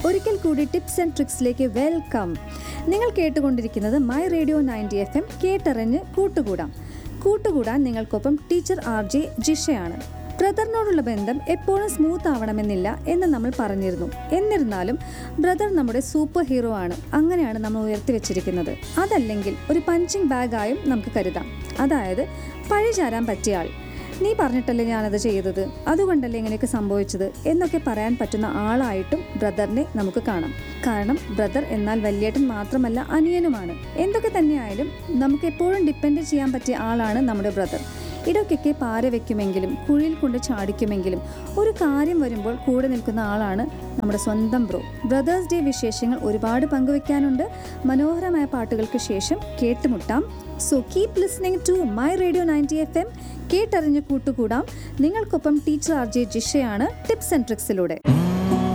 ഒരിക്കൽ കൂടി tips and ട്രിക്സിലേക്ക് welcome നിങ്ങൾ കേട്ടുകൊണ്ടിരിക്കുന്നത് my radio ninety F M കേട്ടറിഞ്ഞ് കൂട്ടുകൂടാം കൂട്ടുകൂടാൻ നിങ്ങൾക്കൊപ്പം ടീച്ചർ ആർ ജെ ജിഷയാണ് ബ്രദറിനോടുള്ള ബന്ധം എപ്പോഴും സ്മൂത്ത് ആവണമെന്നില്ല എന്ന് നമ്മൾ പറഞ്ഞിരുന്നു എന്നിരുന്നാലും ബ്രദർ നമ്മുടെ സൂപ്പർ ഹീറോ ആണ് അങ്ങനെയാണ് നമ്മൾ ഉയർത്തി വെച്ചിരിക്കുന്നത് അതല്ലെങ്കിൽ ഒരു പഞ്ചിങ് ബാഗായും നമുക്ക് കരുതാം അതായത് പഴിചാരാൻ പറ്റിയ ആൾ നീ പറഞ്ഞിട്ടല്ലേ ഞാനത് ചെയ്തത് അതുകൊണ്ടല്ലേ ഇങ്ങനെയൊക്കെ സംഭവിച്ചത് എന്നൊക്കെ പറയാൻ പറ്റുന്ന ആളായിട്ടും ബ്രദറിനെ നമുക്ക് കാണാം കാരണം ബ്രദർ എന്നാൽ വല്യേട്ടൻ മാത്രമല്ല അനിയനുമാണ് എന്തൊക്കെ തന്നെയായാലും നമുക്ക് എപ്പോഴും ഡിപ്പെൻഡ് ചെയ്യാൻ പറ്റിയ ആളാണ് നമ്മുടെ ബ്രദർ ഇടയ്ക്കൊക്കെ പാര വെക്കുമെങ്കിലും കുഴിയിൽ കൊണ്ട് ചാടിക്കുമെങ്കിലും ഒരു കാര്യം വരുമ്പോൾ കൂടെ നിൽക്കുന്ന ആളാണ് നമ്മുടെ സ്വന്തം ബ്രോ ബ്രദേഴ്സ് ഡേ വിശേഷങ്ങൾ ഒരുപാട് പങ്കുവെക്കാനുണ്ട് മനോഹരമായ പാട്ടുകൾക്ക് ശേഷം കേട്ടുമുട്ടാം so keep listening to my radio ninety F M കേട്ടറിഞ്ഞ് കൂട്ടുകൂടാം നിങ്ങൾക്കൊപ്പം ടീച്ചർ ആർ ജെ ജിഷയാണ് ടിപ്സ് ആൻഡ് ട്രിക്സിലൂടെ